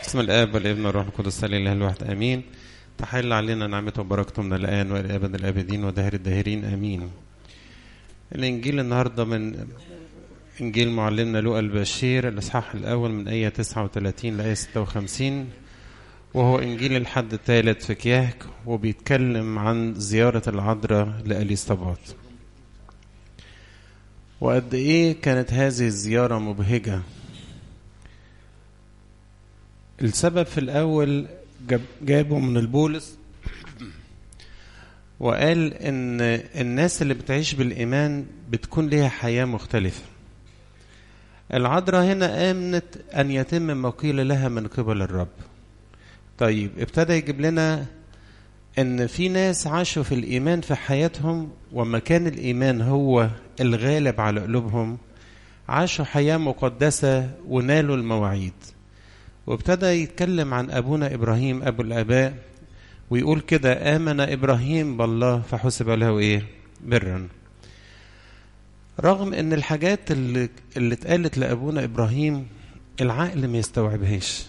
باسم الاب والابن والروح القدس الاله الواحد امين تحل علينا نعمته وبركته من الان والى ابد الابدين ودهر الداهرين امين الانجيل النهارده من انجيل معلمنا لوقا البشير الاصحاح الاول من ايه 39 لايه 56 وهو انجيل الحد الثالث في كياك وبيتكلم عن زياره العذراء لاليصابات وقد ايه كانت هذه الزياره مبهجه السبب في الأول جاب جابه من البولس وقال إن الناس اللي بتعيش بالإيمان بتكون ليها حياة مختلفة العذراء هنا آمنت أن يتم ما قيل لها من قبل الرب طيب ابتدى يجيب لنا ان في ناس عاشوا في الايمان في حياتهم وما كان الايمان هو الغالب على قلوبهم عاشوا حياه مقدسه ونالوا المواعيد وابتدى يتكلم عن أبونا إبراهيم أبو الآباء ويقول كده آمن إبراهيم بالله فحسب له إيه برا رغم أن الحاجات اللي, اللي اتقالت لأبونا إبراهيم العقل ما يستوعبهاش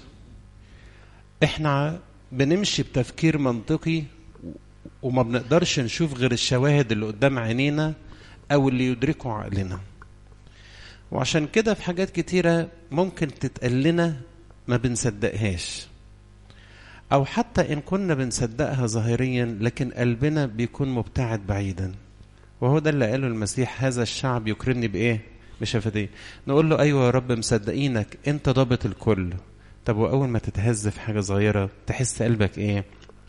احنا بنمشي بتفكير منطقي وما بنقدرش نشوف غير الشواهد اللي قدام عينينا أو اللي يدركه عقلنا وعشان كده في حاجات كتيرة ممكن تتقال لنا ما بنصدقهاش او حتى ان كنا بنصدقها ظاهريا لكن قلبنا بيكون مبتعد بعيدا وهو ده اللي قاله المسيح هذا الشعب يكرمني بايه بشفتيه نقول له ايوه يا رب مصدقينك انت ضابط الكل طب واول ما تتهز في حاجه صغيره تحس قلبك ايه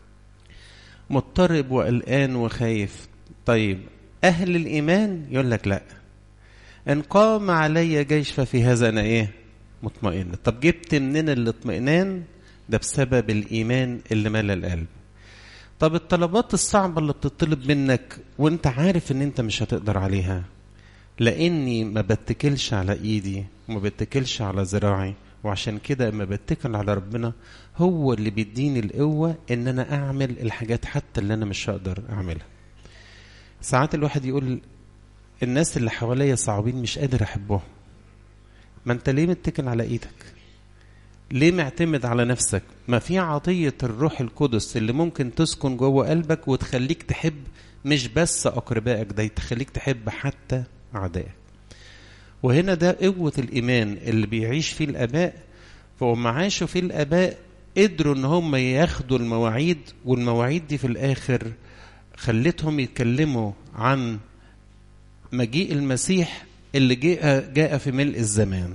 مضطرب وقلقان وخايف طيب اهل الايمان يقول لك لا ان قام علي جيش ففي هذا انا ايه مطمئن طب جبت منين الاطمئنان ده بسبب الايمان اللي ملا القلب طب الطلبات الصعبة اللي بتطلب منك وانت عارف ان انت مش هتقدر عليها لاني ما بتكلش على ايدي وما بتكلش على ذراعي وعشان كده ما بتكل على ربنا هو اللي بيديني القوة ان انا اعمل الحاجات حتى اللي انا مش هقدر اعملها ساعات الواحد يقول الناس اللي حواليا صعبين مش قادر احبهم ما انت ليه متكل على ايدك ليه معتمد على نفسك ما في عطية الروح القدس اللي ممكن تسكن جوه قلبك وتخليك تحب مش بس أقربائك ده تخليك تحب حتى أعدائك وهنا ده قوة الإيمان اللي بيعيش فيه الآباء فهم عاشوا فيه الآباء قدروا إن هم ياخدوا المواعيد والمواعيد دي في الآخر خلتهم يتكلموا عن مجيء المسيح اللي جاء جاء في ملء الزمان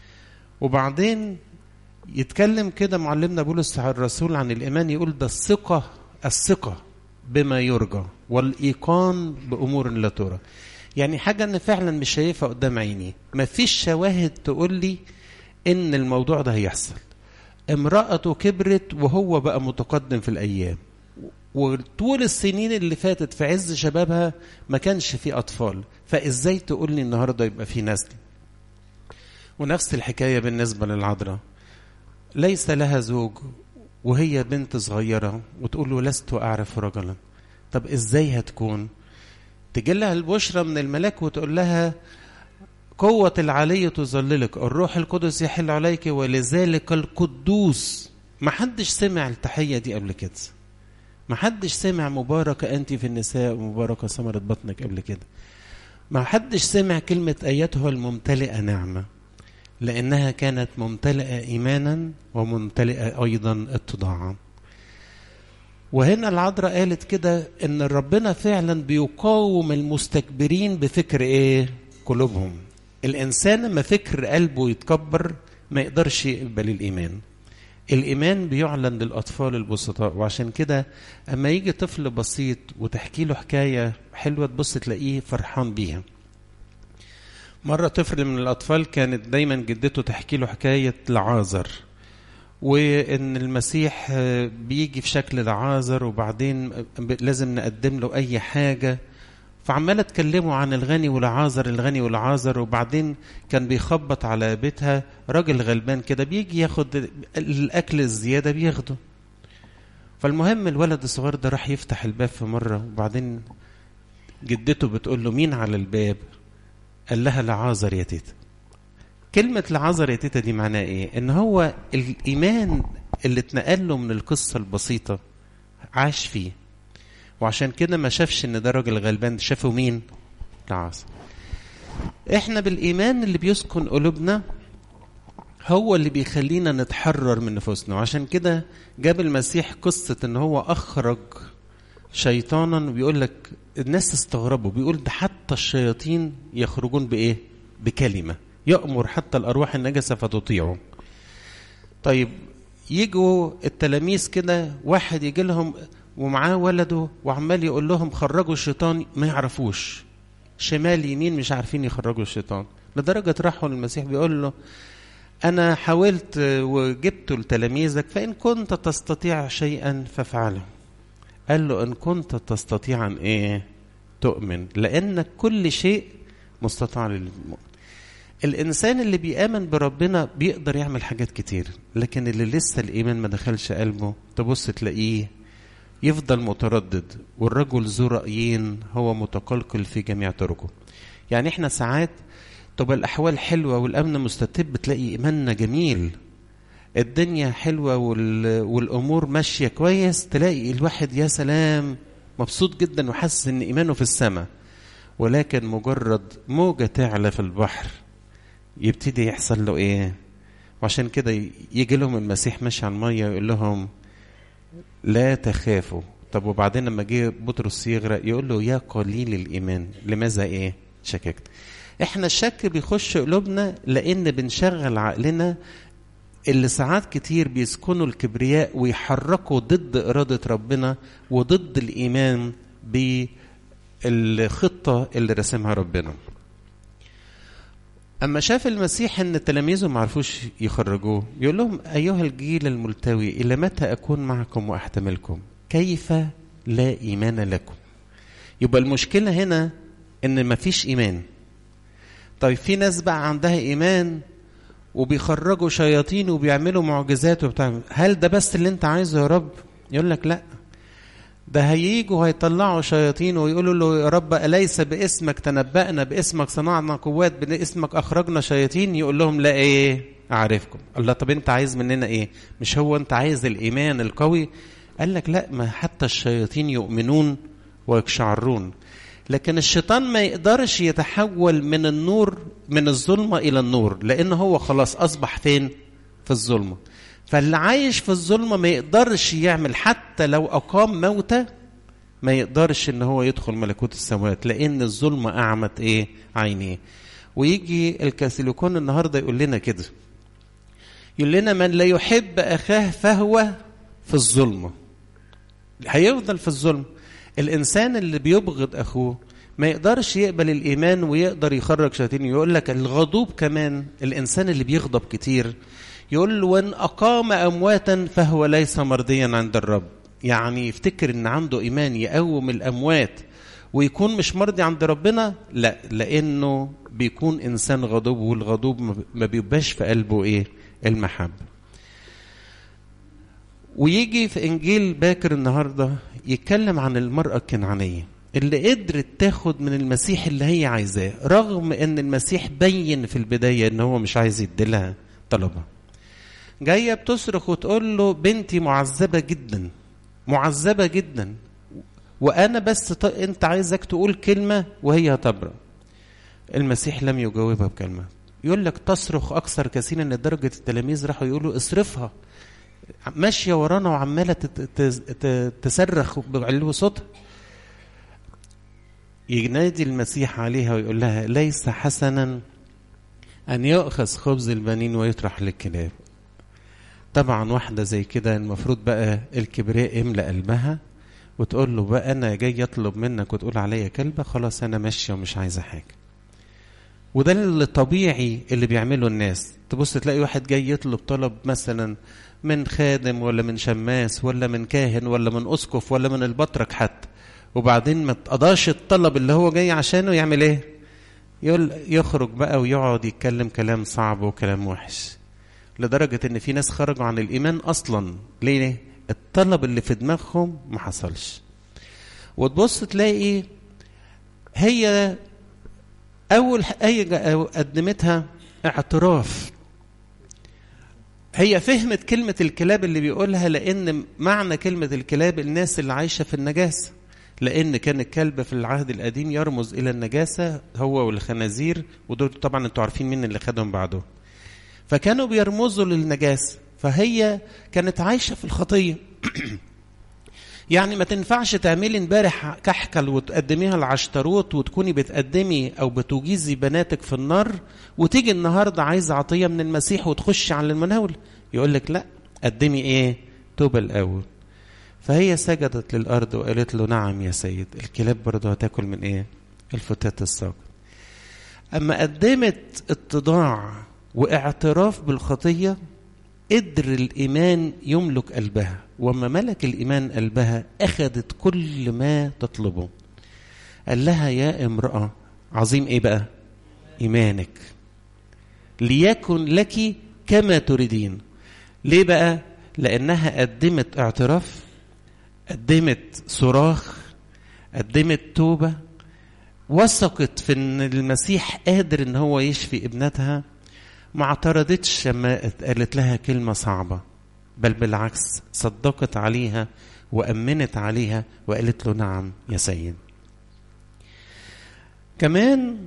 وبعدين يتكلم كده معلمنا بولس الرسول عن الايمان يقول ده الثقه الثقه بما يرجى والايقان بامور لا ترى يعني حاجه انا فعلا مش شايفها قدام عيني مفيش شواهد تقول لي ان الموضوع ده هيحصل امرأته كبرت وهو بقى متقدم في الايام وطول السنين اللي فاتت في عز شبابها ما كانش في اطفال فازاي تقول لي النهارده يبقى في نسل ونفس الحكايه بالنسبه للعذراء ليس لها زوج وهي بنت صغيره وتقول له لست اعرف رجلا طب ازاي هتكون تجي لها البشرى من الملاك وتقول لها قوة العلي تظللك الروح القدس يحل عليك ولذلك القدوس ما حدش سمع التحية دي قبل كده ما حدش سمع مباركة أنت في النساء ومباركة ثمرة بطنك قبل كده ما حدش سمع كلمة أيتها الممتلئة نعمة لأنها كانت ممتلئة إيمانا وممتلئة أيضا اتضاعا وهنا العذراء قالت كده ان ربنا فعلا بيقاوم المستكبرين بفكر ايه قلوبهم الانسان لما فكر قلبه يتكبر ما يقدرش يقبل الايمان الإيمان بيعلن للأطفال البسطاء وعشان كده أما يجي طفل بسيط وتحكي له حكاية حلوة تبص تلاقيه فرحان بيها مرة طفل من الأطفال كانت دايما جدته تحكي له حكاية لعازر وإن المسيح بيجي في شكل لعازر وبعدين لازم نقدم له أي حاجة فعمالة تكلموا عن الغني والعازر الغني والعازر وبعدين كان بيخبط على بيتها راجل غلبان كده بيجي ياخد الأكل الزيادة بياخده فالمهم الولد الصغير ده راح يفتح الباب في مرة وبعدين جدته بتقول له مين على الباب قال لها لعازر يا تيتا كلمة لعازر يا تيتا دي معناها ايه ان هو الايمان اللي اتنقل له من القصة البسيطة عاش فيه وعشان كده ما شافش ان ده راجل غلبان شافه مين العاص احنا بالايمان اللي بيسكن قلوبنا هو اللي بيخلينا نتحرر من نفوسنا وعشان كده جاب المسيح قصة ان هو اخرج شيطانا بيقول لك الناس استغربوا بيقول ده حتى الشياطين يخرجون بايه بكلمة يأمر حتى الارواح النجسة فتطيعه طيب يجوا التلاميذ كده واحد يجي لهم ومعاه ولده وعمال يقول لهم خرجوا الشيطان ما يعرفوش شمال يمين مش عارفين يخرجوا الشيطان لدرجة راحوا للمسيح بيقول له أنا حاولت وجبت لتلاميذك فإن كنت تستطيع شيئا فافعله قال له إن كنت تستطيع أن إيه تؤمن لأنك كل شيء مستطاع للمؤمن الإنسان اللي بيآمن بربنا بيقدر يعمل حاجات كتير لكن اللي لسه الإيمان ما دخلش قلبه تبص تلاقيه يفضل متردد والرجل ذو رأيين هو متقلقل في جميع طرقه يعني احنا ساعات تبقى الأحوال حلوة والأمن مستتب تلاقي إيماننا جميل الدنيا حلوة وال... والأمور ماشية كويس تلاقي الواحد يا سلام مبسوط جدا وحاسس إن إيمانه في السماء ولكن مجرد موجة تعلى في البحر يبتدي يحصل له إيه وعشان كده يجي لهم المسيح ماشي على المية يقول لهم لا تخافوا طب وبعدين لما جه بطرس يغرق يقول له يا قليل الايمان لماذا ايه شككت احنا الشك بيخش قلوبنا لان بنشغل عقلنا اللي ساعات كتير بيسكنوا الكبرياء ويحركوا ضد إرادة ربنا وضد الإيمان بالخطة اللي رسمها ربنا أما شاف المسيح أن تلاميذه ما عرفوش يخرجوه يقول لهم أيها الجيل الملتوي إلى متى أكون معكم وأحتملكم كيف لا إيمان لكم يبقى المشكلة هنا أن ما فيش إيمان طيب في ناس بقى عندها إيمان وبيخرجوا شياطين وبيعملوا معجزات وبتاع هل ده بس اللي انت عايزه يا رب يقول لك لا ده هييجوا هيطلعوا شياطين ويقولوا له يا رب أليس باسمك تنبأنا باسمك صنعنا قوات باسمك أخرجنا شياطين يقول لهم لا إيه أعرفكم الله طب أنت عايز مننا إيه مش هو أنت عايز الإيمان القوي قال لك لا ما حتى الشياطين يؤمنون ويقشعرون لكن الشيطان ما يقدرش يتحول من النور من الظلمة إلى النور لأن هو خلاص أصبح فين في الظلمة فاللي عايش في الظلمة ما يقدرش يعمل حتى لو أقام موتى ما يقدرش ان هو يدخل ملكوت السماوات لان الظلمة اعمت ايه عينيه ويجي الكاثوليكون النهارده يقول لنا كده يقول لنا من لا يحب اخاه فهو في الظلمة هيفضل في الظلم الانسان اللي بيبغض اخوه ما يقدرش يقبل الايمان ويقدر يخرج شياطين يقول لك الغضوب كمان الانسان اللي بيغضب كتير يقول له وان اقام امواتا فهو ليس مرضيا عند الرب يعني يفتكر ان عنده ايمان يقوم الاموات ويكون مش مرضي عند ربنا لا لانه بيكون انسان غضوب والغضوب ما بيبقاش في قلبه ايه المحبه ويجي في انجيل باكر النهارده يتكلم عن المراه الكنعانيه اللي قدرت تاخد من المسيح اللي هي عايزاه رغم ان المسيح بين في البدايه ان هو مش عايز يديلها طلبها جايه بتصرخ وتقول له بنتي معذبه جدا معذبه جدا وانا بس ط... انت عايزك تقول كلمه وهي هتبرأ المسيح لم يجاوبها بكلمه يقول لك تصرخ اكثر كثيرا لدرجه التلاميذ راحوا يقولوا اصرفها ماشيه ورانا وعماله تصرخ بعلو صوتها ينادي المسيح عليها ويقول لها ليس حسنا ان يؤخذ خبز البنين ويطرح للكلاب طبعا واحده زي كده المفروض بقى الكبرياء يملا قلبها وتقول له بقى انا جاي اطلب منك وتقول عليا كلبه خلاص انا ماشيه ومش عايزه حاجه وده اللي طبيعي اللي بيعمله الناس تبص تلاقي واحد جاي يطلب طلب مثلا من خادم ولا من شماس ولا من كاهن ولا من اسقف ولا من البطرك حتى وبعدين ما تقضاش الطلب اللي هو جاي عشانه يعمل ايه يقول يخرج بقى ويقعد يتكلم كلام صعب وكلام وحش لدرجة ان في ناس خرجوا عن الايمان اصلا ليه الطلب اللي في دماغهم ما حصلش وتبص تلاقي هي اول حاجة قدمتها اعتراف هي فهمت كلمة الكلاب اللي بيقولها لأن معنى كلمة الكلاب الناس اللي عايشة في النجاسة لأن كان الكلب في العهد القديم يرمز إلى النجاسة هو والخنازير ودول طبعا انتوا عارفين مين اللي خدهم بعده فكانوا بيرمزوا للنجاسة فهي كانت عايشة في الخطية يعني ما تنفعش تعملي امبارح كحكل وتقدميها العشتروت وتكوني بتقدمي او بتجيزي بناتك في النار وتيجي النهارده عايزه عطيه من المسيح وتخشي على المناول يقول لك لا قدمي ايه توبه الاول فهي سجدت للارض وقالت له نعم يا سيد الكلاب برضه هتاكل من ايه الفتات الساقط اما قدمت اتضاع واعتراف بالخطيه قدر الإيمان يملك قلبها وما ملك الإيمان قلبها أخذت كل ما تطلبه قال لها يا امرأة عظيم إيه بقى إيمانك ليكن لك كما تريدين ليه بقى لأنها قدمت اعتراف قدمت صراخ قدمت توبة وثقت في ان المسيح قادر ان هو يشفي ابنتها ما اعترضتش لما قالت لها كلمة صعبة بل بالعكس صدقت عليها وأمنت عليها وقالت له نعم يا سيد كمان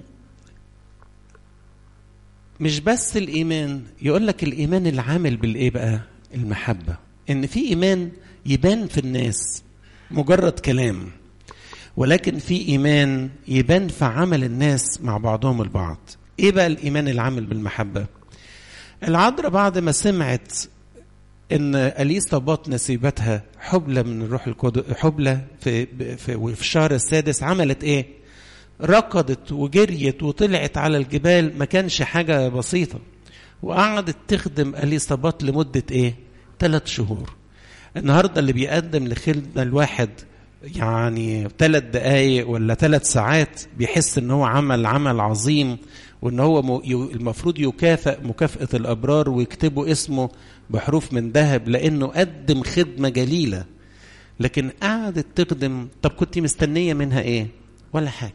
مش بس الإيمان يقول لك الإيمان العامل بالإيه بقى المحبة إن في إيمان يبان في الناس مجرد كلام ولكن في إيمان يبان في عمل الناس مع بعضهم البعض إيه بقى الإيمان العامل بالمحبة العذراء بعد ما سمعت ان اليصابات نسيبتها حبلى من الروح القدس حبلى في في في الشهر السادس عملت ايه؟ ركضت وجريت وطلعت على الجبال ما كانش حاجه بسيطه وقعدت تخدم اليصابات لمده ايه؟ ثلاث شهور. النهارده اللي بيقدم لخدمه الواحد يعني ثلاث دقايق ولا ثلاث ساعات بيحس ان هو عمل عمل عظيم وان هو المفروض يكافئ مكافأة الابرار ويكتبوا اسمه بحروف من ذهب لانه قدم خدمة جليلة لكن قعدت تخدم طب كنت مستنية منها ايه ولا حاجة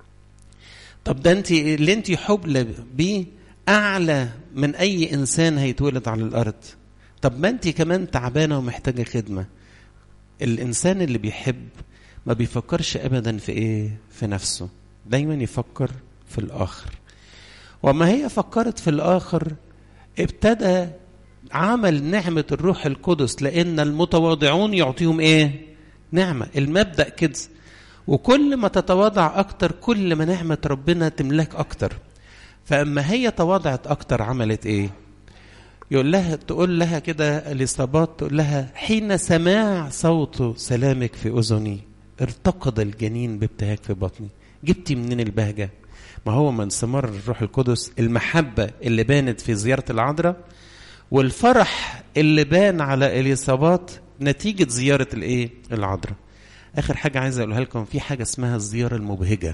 طب ده انت اللي انت حبلى بيه اعلى من اي انسان هيتولد على الارض طب ما انت كمان تعبانة ومحتاجة خدمة الانسان اللي بيحب ما بيفكرش ابدا في ايه في نفسه دايما يفكر في الاخر وما هي فكرت في الآخر ابتدى عمل نعمة الروح القدس لأن المتواضعون يعطيهم إيه؟ نعمة المبدأ كده وكل ما تتواضع أكتر كل ما نعمة ربنا تملك أكتر فأما هي تواضعت أكتر عملت إيه؟ يقول لها تقول لها كده الإصابات تقول لها حين سماع صوت سلامك في أذني ارتقد الجنين بابتهاج في بطني جبتي منين البهجة ما هو من ثمار الروح القدس المحبة اللي بانت في زيارة العذراء والفرح اللي بان على اليصابات نتيجة زيارة الايه العذراء آخر حاجة عايز أقولها لكم في حاجة اسمها الزيارة المبهجة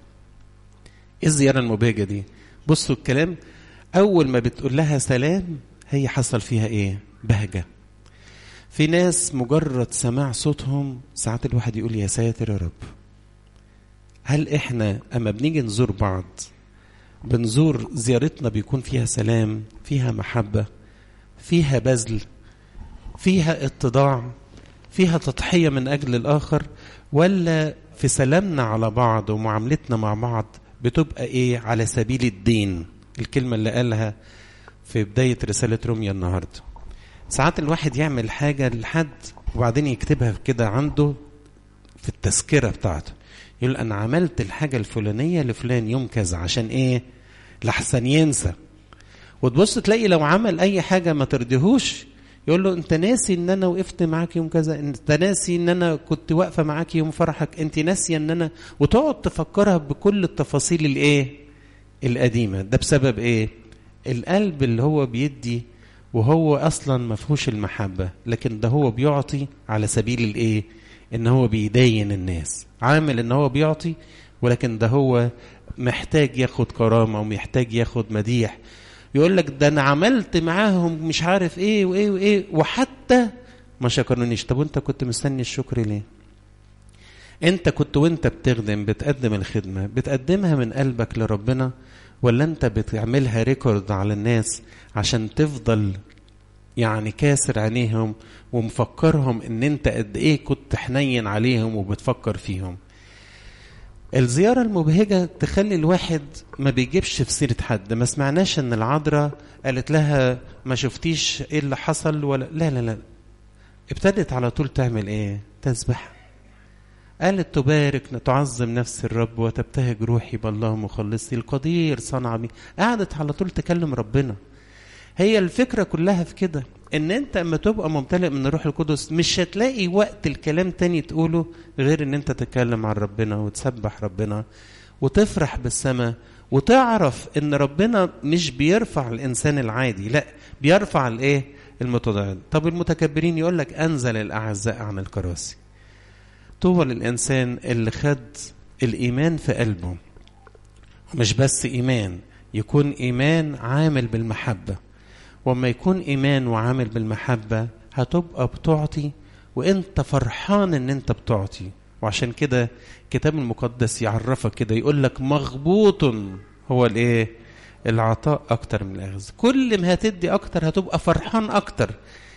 إيه الزيارة المبهجة دي بصوا الكلام أول ما بتقول لها سلام هي حصل فيها إيه بهجة في ناس مجرد سماع صوتهم ساعات الواحد يقول يا ساتر يا رب هل احنا اما بنيجي نزور بعض بنزور زيارتنا بيكون فيها سلام فيها محبة فيها بذل فيها اتضاع فيها تضحية من أجل الآخر ولا في سلامنا على بعض ومعاملتنا مع بعض بتبقى إيه على سبيل الدين الكلمة اللي قالها في بداية رسالة روميا النهاردة ساعات الواحد يعمل حاجة لحد وبعدين يكتبها كده عنده في التذكرة بتاعته يقول أنا عملت الحاجة الفلانية لفلان يوم كذا عشان إيه لحسن ينسى وتبص تلاقي لو عمل أي حاجة ما ترضيهوش يقول له انت ناسي ان انا وقفت معاك يوم كذا انت ناسي ان انا كنت واقفه معاك يوم فرحك انت ناسيه ان انا وتقعد تفكرها بكل التفاصيل الايه القديمه ده بسبب ايه القلب اللي هو بيدي وهو اصلا ما فيهوش المحبه لكن ده هو بيعطي على سبيل الايه ان هو بيدين الناس عامل ان هو بيعطي ولكن ده هو محتاج ياخد كرامه ومحتاج ياخد مديح يقول لك ده انا عملت معاهم مش عارف ايه وايه وايه وحتى ما شكرونيش طب وانت كنت مستني الشكر ليه انت كنت وانت بتخدم بتقدم الخدمه بتقدمها من قلبك لربنا ولا انت بتعملها ريكورد على الناس عشان تفضل يعني كاسر عينيهم ومفكرهم ان انت قد ايه كنت حنين عليهم وبتفكر فيهم الزيارة المبهجة تخلي الواحد ما بيجيبش في سيرة حد ما سمعناش ان العذراء قالت لها ما شفتيش ايه اللي حصل ولا لا لا لا ابتدت على طول تعمل ايه تسبح قالت تبارك تعظم نفس الرب وتبتهج روحي بالله مخلصي القدير صنع بي قعدت على طول تكلم ربنا هي الفكرة كلها في كده ان انت اما تبقى ممتلئ من الروح القدس مش هتلاقي وقت الكلام تاني تقوله غير ان انت تتكلم عن ربنا وتسبح ربنا وتفرح بالسماء وتعرف ان ربنا مش بيرفع الانسان العادي لا بيرفع الايه المتضعين طب المتكبرين يقول لك انزل الاعزاء عن الكراسي طوبى للانسان اللي خد الايمان في قلبه مش بس ايمان يكون ايمان عامل بالمحبه وما يكون ايمان وعامل بالمحبه هتبقى بتعطي وانت فرحان ان انت بتعطي وعشان كده الكتاب المقدس يعرفك كده يقول لك مغبوط هو الايه العطاء اكتر من الاخذ كل ما هتدي اكتر هتبقى فرحان اكتر